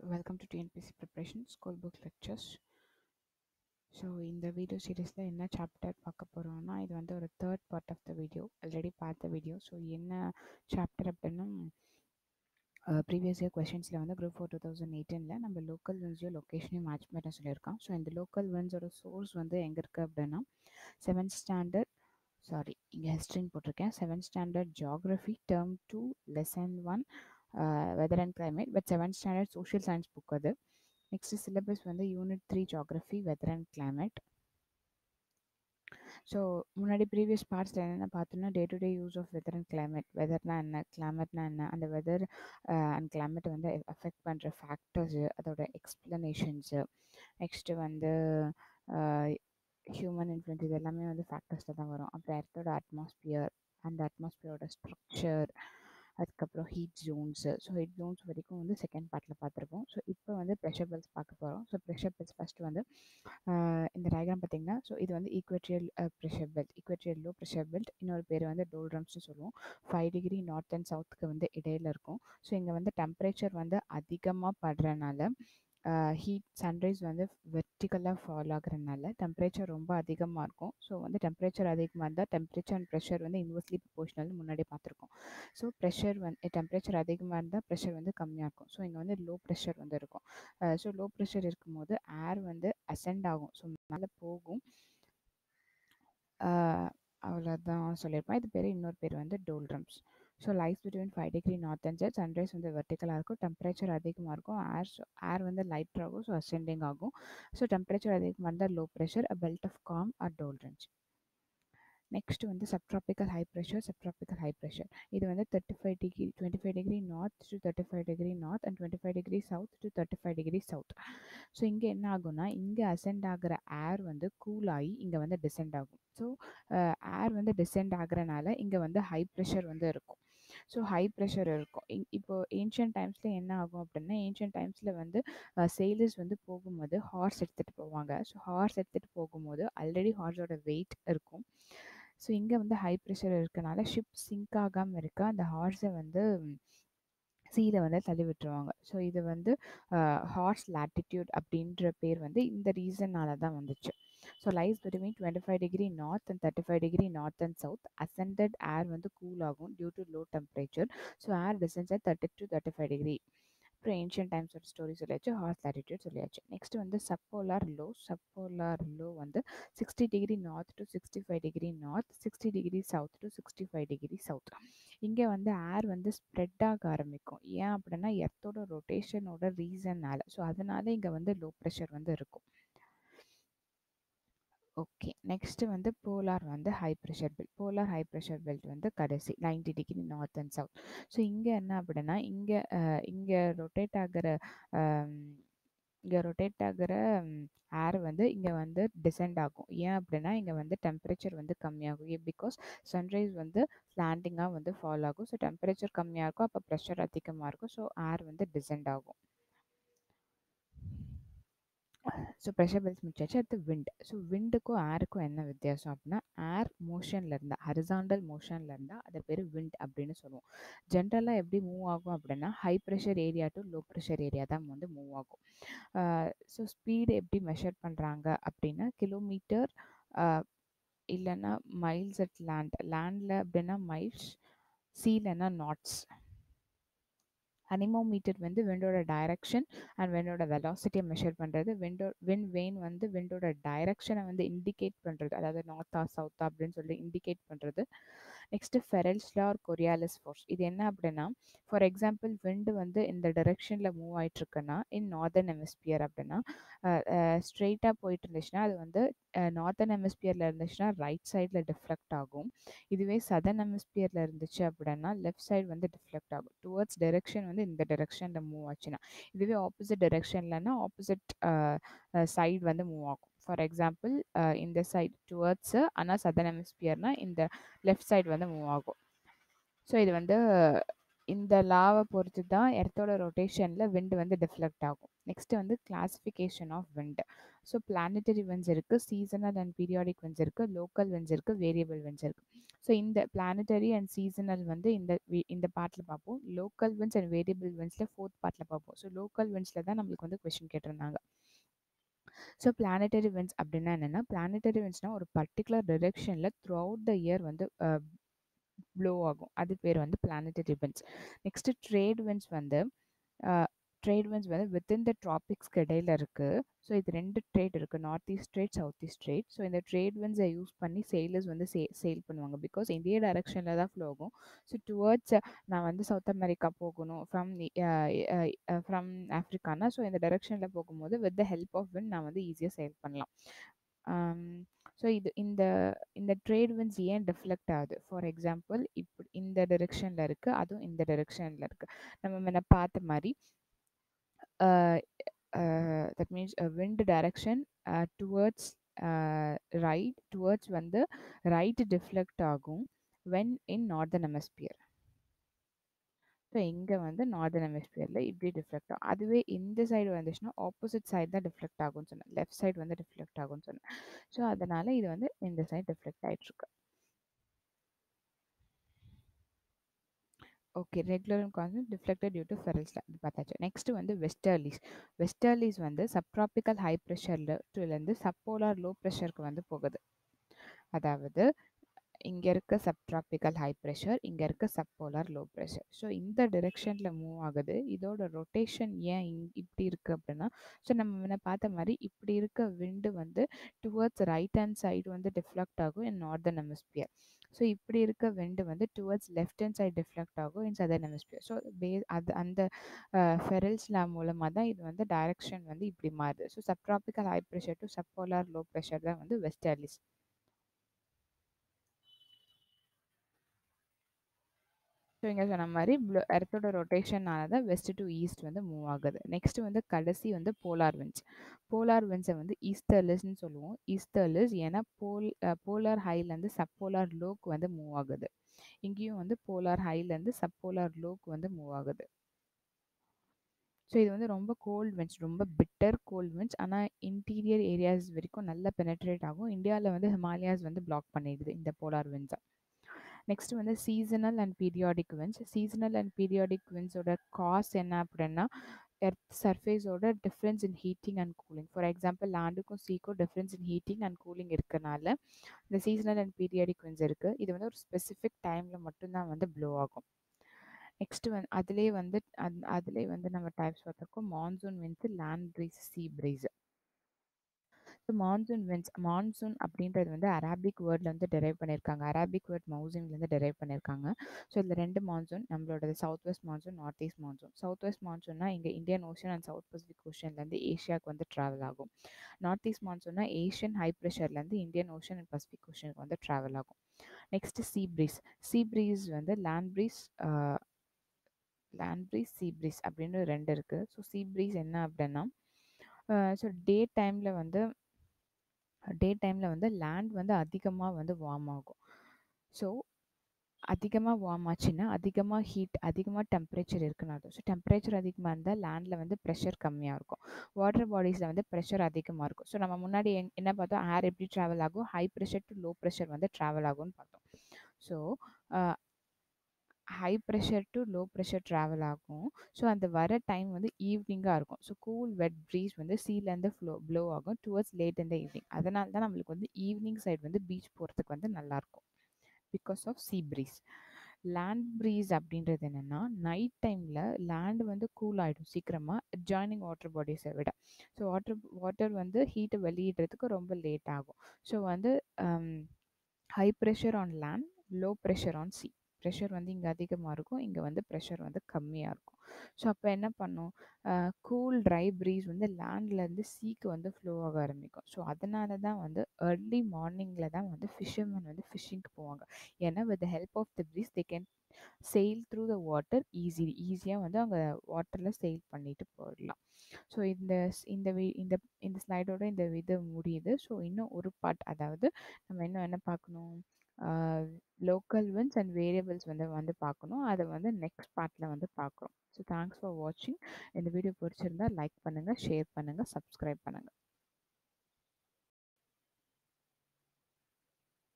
welcome to TNPSC preparation school book lectures so இந்த video சீரீஸில் என்ன சாப்டர் பார்க்க போகிறோம்னா இது வந்து ஒரு third part of the video already பார்த்த வீடியோ ஸோ என்ன சாப்டர் அப்படின்னா ப்ரீவியஸ் இயர் கொஷின்ஸில் வந்து குரூப் ஃபோர் டூ தௌசண்ட் எயிட்டீனில் நம்ம லோக்கல் வின்ஸையும் லொக்கேஷனையும் மேட்ச் பண்ண சொல்லியிருக்கோம் ஸோ இந்த லோக்கல் வின்ஸோட சோர்ஸ் வந்து எங்கே இருக்குது அப்படின்னா செவன்த் ஸ்டாண்டர்ட் சாரி இங்கே ஹிஸ்ட்ரின்னு போட்டிருக்கேன் seventh standard geography term two lesson one weather and climate but seventh standard social science book அது நெக்ஸ்ட் சிலபஸ் வந்து unit three geography weather and climate so முன்னாடி ப்ரீவியஸ் பார்ட்ஸில் என்னென்ன பார்த்தோன்னா day to day use of weather and climate வெதர்னா என்ன கிளைமேட்னா என்ன அந்த வெதர் அண்ட் கிளைமேட் வந்து அஃபெக்ட் பண்ணுற ஃபேக்டர்ஸு அதோட எக்ஸ்ப்ளனேஷன்ஸு நெக்ஸ்ட்டு வந்து ஹியூமன் இன்ஃப்ளூயன்ஸ் இது எல்லாமே வந்து ஃபேக்டர்ஸில் தான் வரும் அப்புறம் எர்த்தோட அட்மாஸ்பியர் அந்த அட்மாஸ்பியரோட ஸ்ட்ரக்சர் அதுக்கப்புறம் heat zones so heat zones வரைக்கும் வந்து செகண்ட் பார்ட்டில் பார்த்துருப்போம் ஸோ இப்போ வந்து ப்ரெஷர் பெல்ஸ் பார்க்க போகிறோம் ஸோ ப்ரெஷர் பெல்ஸ் ஃபஸ்ட்டு வந்து இந்த டயக்ராம் பார்த்தீங்கன்னா ஸோ இது வந்து equatorial pressure belt equatorial low pressure belt இன்னொரு பேர் வந்து டோல்ட்ரம்ஸ்னு சொல்லுவோம் ஃபைவ் டிகிரி நார்த் அண்ட் சவுத்துக்கு வந்து இடையில இருக்கும் ஸோ இங்கே வந்து டெம்பரேச்சர் வந்து அதிகமாக படுறனால ஹீட் சன்ரைஸ் வந்து வெர்டிக்கலாக ஃபால் ஆகுறதுனால டெம்பரேச்சர் ரொம்ப அதிகமாக இருக்கும் ஸோ வந்து டெம்பரேச்சர் அதிகமாக இருந்தால் டெம்பரேச்சர் அண்ட் ப்ரெஷர் வந்து இன்வெர்ஸ்லி ப்ரொபோஷனல் முன்னாடி பார்த்துருக்கோம் ஸோ ப்ரெஷர் வந்து டெம்பரேச்சர் அதிகமாக இருந்தால் ப்ரெஷர் வந்து கம்மியாக இருக்கும் ஸோ இங்கே வந்து லோ ப்ரெஷர் வந்து இருக்கும் ஸோ லோ ப்ரெஷர் இருக்கும்போது ஏர் வந்து அசெண்ட் ஆகும் ஸோ மேலே போகும் அவ்வளோதான் சொல்லியிருப்பேன் இது பேர் இன்னொரு பேர் வந்து doldrums so life between five degree north and side sunrise வந்து வெர்டிக்கலாக இருக்கும் டெம்பரேச்சர் அதிகமாக இருக்கும் ஏர் ஏர் வந்து லைட் ஆகும் ஸோ அசெண்டிங் ஆகும் ஸோ டெம்பரேச்சர் அதிகமாக இருந்தால் low pressure a belt of calm or doldrums next வந்து subtropical high pressure subtropical high pressure இது வந்து thirty five degree twenty five degree north to thirty five degree north and twenty five degree south to thirty five degree south so இங்கே என்ன ஆகும்னா இங்கே ascend ஆகிற ஏர் வந்து cool ஆகி இங்கே வந்து டிசெண்ட் ஆகும் ஸோ ஏர் வந்து டிசெண்ட் ஆகுறனால இங்கே வந்து ஹை ப்ரெஷர் வந்து இருக்கும் ஸோ ஹை ப்ரெஷர் இருக்கும் இப்போ ஏன்ஷியன் டைம்ஸில் என்ன ஆகும் அப்படின்னா ஏன்ஷியன் டைம்ஸில் வந்து சேலர்ஸ் வந்து போகும்போது ஹார்ஸ் எடுத்துகிட்டு போவாங்க ஸோ ஹார்ஸ் எடுத்துகிட்டு போகும்போது ஆல்ரெடி ஹார்ஸோட வெயிட் இருக்கும் ஸோ இங்கே வந்து ஹை ப்ரெஷர் இருக்கனால ஷிப் சிங்க் ஆகாமல் இருக்க அந்த ஹார்ஸை வந்து சீல வந்து தள்ளி விட்டுருவாங்க ஸோ இது வந்து ஹார்ஸ் லாட்டிடியூட் அப்படின்ற பேர் வந்து இந்த ரீசன்னால தான் வந்துச்சு so lies between twenty five degree north and thirty five degree north and south ascended air வந்து கூல் ஆகும் due to low temperature so air descends thirty to thirty five degree அப்புறம் ஏன்ஷியன் டைம்ஸோட ஸ்டோரி சொல்லியாச்சு horse latitude சொல்லியாச்சு next வந்து subpolar low subpolar low வந்து sixty degree north to sixty five degree north sixty degree south to sixty five degree south இங்கே வந்து ஏர் வந்து spread ஆக ஆரம்பிக்கும் ஏன் அப்படின்னா எர்த்தோட ரொட்டேஷனோட ரீசன்னால ஸோ அதனால இங்கே வந்து லோ ப்ரெஷர் வந்து இருக்கும் ஓகே நெக்ஸ்ட்டு வந்து போலார் வந்து high pressure belt polar high pressure belt வந்து கடைசி ninety degree north and south so இங்கே என்ன அப்படின்னா இங்கே இங்கே ரொட்டேட் ஆகிற இங்கே ரொட்டேட் ஆகிற ஏர் வந்து இங்கே வந்து டிசெண்ட் ஆகும் ஏன் அப்படின்னா இங்கே வந்து டெம்பரேச்சர் வந்து கம்மியாகும் பிகாஸ் சன்ரைஸ் வந்து ஸ்லாண்டிங்காக வந்து ஃபால் ஆகும் ஸோ டெம்பரேச்சர் கம்மியாக இருக்கும் அப்போ ப்ரெஷர் அதிகமாக இருக்கும் ஸோ ஏர் வந்து டிசெண்ட் ஆகும் ஸோ ப்ரெஷர் பெல்ஸ் முடிச்சாச்சு அடுத்து விண்ட் ஸோ விண்டுக்கும் ஏருக்கும் என்ன வித்தியாசம் அப்படின்னா ஏர் மோஷனில் இருந்தால் ஹரிசாண்டல் மோஷனில் இருந்தால் அது பேர் விண்ட் அப்படின்னு சொல்லுவோம் ஜென்ரலாக எப்படி மூவ் ஆகும் அப்படின்னா high pressure area to low pressure area தான் வந்து மூவ் ஆகும் ஸோ ஸ்பீடு எப்படி மெஷர் பண்ணுறாங்க அப்படின்னா கிலோமீட்டர் இல்லைன்னா மைல்ஸ் அட் லேண்ட் லேண்டில் அப்படின்னா மைல்ஸ் சீலன்னா நாட்ஸ் அனிமோமீட்டர் வந்து விண்டோட டைரக்ஷன் அண்ட் விண்டோட வெலாசிட்டியை மெஷர் பண்ணுறது விண்டோ வின் வெயின் வந்து விண்டோட டைரக்ஷனை வந்து இண்டிகேட் பண்ணுறது அதாவது நார்த்தா சவுத்தா அப்படின்னு சொல்லி இண்டிகேட் பண்ணுறது நெக்ஸ்ட்டு ஃபெரல்ஸ்லா ஒரு கொரியாலிஸ் ஃபோர்ஸ் இது என்ன அப்படின்னா ஃபார் எக்ஸாம்பிள் விண்டு வந்து இந்த டைரெக்ஷனில் மூவ் ஆகிட்டுருக்குன்னா இன் நார்தர்ன் ஹெமிஸ்பியர் அப்படின்னா ஸ்ட்ரெயிட்டாக போயிட்டு இருந்துச்சுன்னா அது வந்து நார்தர்ன் ஹெமிஸ்பியரில் இருந்துச்சுன்னா ரைட் சைடில் டிஃப்ளெக்ட் ஆகும் இதுவே சதர்ன் ஹெமிஸ்பியரில் இருந்துச்சு அப்படின்னா லெஃப்ட் சைடு வந்து டிஃப்ளெக்ட் ஆகும் டுவர்ட்ஸ் டைரெக்ஷன் வந்து இந்த டைரெக்ஷனில் மூவ் ஆச்சுன்னா இதுவே ஆப்போசிட் டைரெக்ஷன்லனா ஆப்போசிட் சைடு வந்து மூவ் ஆகும் ஃபார் எக்ஸாம்பிள் இந்த சைட் டுவர்ட்ஸு ஆனால் சதர்ன் ஹெமிஸ்பியர்னா இந்த லெஃப்ட் சைடு வந்து மூவ் ஆகும் ஸோ இது வந்து இந்த லாவை பொறுத்து தான் எர்த்தோட ரொட்டேஷனில் விண்டு வந்து டிஃப்ளெக்ட் ஆகும் நெக்ஸ்ட்டு வந்து classification of wind so planetary winds இருக்குது சீசனல் அண்ட் பீரியாடிக் winds இருக்குது லோக்கல் winds இருக்குது வேரியபிள் winds இருக்குது ஸோ இந்த பிளானட்டரி அண்ட் சீசனல் வந்து இந்த வி- இந்த பார்ட்டில் பார்ப்போம் லோக்கல் winds அண்ட் வேரியபிள் windsல ஃபோர்த் பார்ட்டில் பார்ப்போம் ஸோ லோக்கல் windsல தான் நம்மளுக்கு வந்து கொஷின் கேட்டிருந்தாங்க ஸோ பிளானட்டரி winds அப்படின்னா என்னென்னா பிளானட்டரி windsனா ஒரு பர்டிகுலர் டிரெக்ஷனில் த்ரூ அவுட் த இயர் வந்து ப்ளோ ஆகும் அது பேர் வந்து planetary winds next trade winds வந்து ட்ரேட் winds வந்து வித்தின் த ட்ராபிக்ஸ்க்கு இடையில இருக்குது ஸோ இது ரெண்டு ட்ரேட் இருக்குது north east trade south east trade so இந்த ட்ரேட் winds-ஐ யூஸ் பண்ணி சேலர்ஸ் வந்து சே சேல் பண்ணுவாங்க பிகாஸ் இதே டைரக்ஷனில் தான் ஃப்ளோ ஆகும் ஸோ டுவர்ட்ஸ் நான் வந்து சவுத் அமெரிக்கா போகணும் ஃப்ரம் ஃப்ரம் ஆஃப்ரிக்கானா ஸோ இந்த டைரக்ஷனில் போகும்போது with the help of wind நான் வந்து ஈஸியாக சேல் பண்ணலாம் ஸோ இது இந்த இந்த ட்ரேட் winds ஏன் டிஃப்ளெக்ட் ஆகுது ஃபார் எக்ஸாம்பிள் இப்படி இந்த டிரெக்ஷனில் இருக்குது அதுவும் இந்த டிரெக்ஷனில் இருக்குது நம்ம முன்ன பார்த்த மாதிரி that means wind direction uh, towards uh, right towards வந்து right deflect ஆகும் when in northern hemisphere so இங்கே வந்து நார்தர்ன் ஹெமிஸ்பியரில் இப்படி டிஃப்ளெக்ட் ஆகும் அதுவே இந்த சைடு வந்துச்சுன்னா ஆப்போசிட் சைடு தான் டிஃப்ளெக்ட் ஆகும்னு சொன்னேன் லெஃப்ட் சைடு வந்து டிஃப்ளெக்ட் ஆகும்னு சொன்னேன் ஸோ அதனால் இது வந்து இந்த சைடு டிஃப்ளெக்ட் ஆகிட்டுருக்கு okay regular and constant deflected due to ஃபெரல்ஸில் இது பார்த்தாச்சு நெக்ஸ்ட் வந்து வெஸ்டர்லீஸ் வெஸ்டர்லீஸ் வந்து சப்ட்ராபிக்கல் ஹை ப்ரெஷர்லேருந்து சப்போலார் லோ ப்ரெஷருக்கு வந்து போகுது அதாவது இங்கே இருக்க சப்ட்ராபிக்கல் ஹை ப்ரெஷர் இங்கே இருக்க சப்போலார் லோ ப்ரெஷர் ஸோ இந்த டிரெக்ஷனில் மூவ் ஆகுது இதோட ரொட்டேஷன் ஏன் இங் இப்படி இருக்குது அப்படின்னா ஸோ நம்ம முன்ன பார்த்த மாதிரி இப்படி இருக்க விண்டு வந்து டுவர்ட்ஸ் ரைட் ஹேண்ட் சைடு வந்து டிஃப்ளெக்ட் ஆகும் இன் நார்தர்ன் ஹெமிஸ்பியர் ஸோ இப்படி இருக்க விண்டு வந்து towards left hand side deflect ஆகும் இன் சதர்ன் ஹெமிஸ்பியர் ஸோ பே அது அந்த ஃபெரல்ஸ் லா மூலமாக தான் இது வந்து டைரக்ஷன் வந்து இப்படி மாறுது so subtropical high pressure to subpolar low pressure தான் வந்து வெஸ்டர்லிஸ் ஸோ இங்கே சொன்ன மாதிரி எர்த்தோட ரொட்டேஷனால தான் வெஸ்ட் டு ஈஸ்ட் வந்து மூவ் ஆகுது நெக்ஸ்ட் வந்து கடைசி வந்து போலார் வின்ஸ் போலார் வின்ஸை வந்து ஈஸ்டர்லிஸ்ன்னு சொல்லுவோம் ஈஸ்டர்லிஸ் ஏன்னா போல் போலார் ஹைலேருந்து சப்போலார் லோக்கு வந்து மூவ் ஆகுது இங்கேயும் வந்து போலார் ஹைலேருந்து சப்போலார் லோக்கு வந்து மூவ் ஆகுது ஸோ இது வந்து ரொம்ப கோல்ட் வின்ஸ் ரொம்ப பிட்டர் கோல்ட் வின்ஸ் ஆனால் இன்டீரியர் ஏரியாஸ் வரைக்கும் நல்லா பெனட்ரேட் ஆகும் இந்தியாவில் வந்து ஹிமாலயாஸ் வந்து பிளாக் பண்ணிடுது இந்த போலார் வின்ஸை நெக்ஸ்ட் வந்து seasonal and periodic winds seasonal and periodic வின்ஸோட காஸ் என்ன அப்படின்னா எர்த் சர்ஃபேஸோட difference in heating and cooling for example லேண்டுக்கும் சீக்கும் difference in heating and cooling இருக்கனால இந்த சீசனல் அண்ட் பீரியாடிக் வின்ஸ் இருக்குது இது வந்து ஒரு ஸ்பெசிஃபிக் டைமில் மட்டும்தான் வந்து ப்ளோ ஆகும் நெக்ஸ்ட் வந்து அதுலேயே வந்து அந் அதுலேயே வந்து நம்ம டைப்ஸ் பார்த்துருக்கோம் monsoon winds land breeze sea breeze so monsoon winds monsoon அப்படின்றது வந்து அராபிக் வேர்டில் வந்து டெரைவ் பண்ணியிருக்காங்க அராபிக் வேர்ட் மவுசின்லேருந்து டெரைவ் பண்ணியிருக்காங்க ஸோ இதில் ரெண்டு மான்சூன் நம்மளோட south west monsoon north east monsoon south west மான்சூன்னா இங்கே Indian Ocean and South Pacific ஓஷன்லேருந்து ஏஷியாவுக்கு வந்து ட்ராவல் ஆகும் நார்த் ஈஸ்ட் மான்சூன்னா ஏஷியன் ஹை ப்ரெஷர்லேருந்து இந்தியன் ஓஷன் அண்ட் பசிபிக் ஓஷனுக்கு வந்து ட்ராவல் ஆகும் next sea breeze sea breeze வந்து land breeze land breeze sea breeze அப்படின்னு ரெண்டு இருக்குது ஸோ சீ ப்ரீஸ் என்ன அப்படின்னா ஸோ டே டைமில் வந்து டே டைமில் வந்து லேண்ட் வந்து அதிகமாக வந்து வார்ம் ஆகும் ஸோ அதிகமாக வார்ம் ஆச்சுன்னா அதிகமாக ஹீட் அதிகமாக டெம்பரேச்சர் இருக்குன்னு அர்த்தம் ஸோ டெம்பரேச்சர் அதிகமாக இருந்தால் லேண்டில் வந்து ப்ரெஷர் கம்மியாக இருக்கும் வாட்டர் பாடிஸில் வந்து ப்ரெஷர் அதிகமாக இருக்கும் ஸோ நம்ம முன்னாடி என்ன பார்த்தோம் ஏர் எப்படி ட்ராவல் ஆகும் high pressure to low pressure வந்து ட்ராவல் ஆகும்னு பார்த்தோம் so high pressure to low pressure travel ஆகும் ஸோ அந்த வர டைம் வந்து ஈவினிங்காக இருக்கும் ஸோ கூல் வெட் ப்ரீஸ் வந்து சீலேருந்து ஃப்ளோ ப்ளோ ஆகும் டுவர்ட்ஸ் லேட் இந்த ஈவினிங் அதனால தான் நம்மளுக்கு வந்து ஈவினிங் சைடு வந்து பீச் போகிறதுக்கு வந்து நல்லாயிருக்கும் because of sea breeze land breeze அப்படின்றது என்னென்னா நைட் டைமில் லேண்டு வந்து கூல் ஆகிடும் சீக்கிரமாக ஜாயினிங் வாட்டர் பாடிஸை விட ஸோ வாட்டர் வாட்டர் வந்து ஹீட்டை வெளியிடுறதுக்கு ரொம்ப லேட் ஆகும் ஸோ வந்து high pressure on land low pressure on sea pressure வந்து இங்கே அதிகமாக இருக்கும் இங்கே வந்து ப்ரெஷர் வந்து கம்மியாக இருக்கும் ஸோ அப்போ என்ன பண்ணும் கூல் ட்ரை ப்ரீஸ் வந்து லேண்ட்லேருந்து சீக்கு வந்து ஃப்ளோ ஆக ஆரம்பிக்கும் ஸோ அதனால தான் வந்து ஏர்லி மார்னிங்கில் தான் வந்து ஃபிஷர்மேன் வந்து ஃபிஷ்ஷிங்க்கு போவாங்க ஏன்னா with the help of the breeze they can sail through the water easy ஈஸியாக வந்து அவங்க வாட்டரில் செயில் பண்ணிட்டு போயிடலாம் ஸோ இந்த இந்த இந்த இந்த ஸ்லைடோட இந்த இது முடியுது ஸோ இன்னும் ஒரு பார்ட் அதாவது நம்ம இன்னும் என்ன பார்க்கணும் லோக்கல் வின்ஸ் அண்ட் வேரியபிள்ஸ் வந்து வந்து பார்க்கணும் அதை வந்து நெக்ஸ்ட் பார்ட்டில் வந்து பார்க்குறோம் ஸோ தேங்க்ஸ் ஃபார் வாட்சிங் இந்த வீடியோ பிடிச்சிருந்தா லைக் பண்ணுங்கள் ஷேர் பண்ணுங்கள் சப்ஸ்கிரைப் பண்ணுங்கள்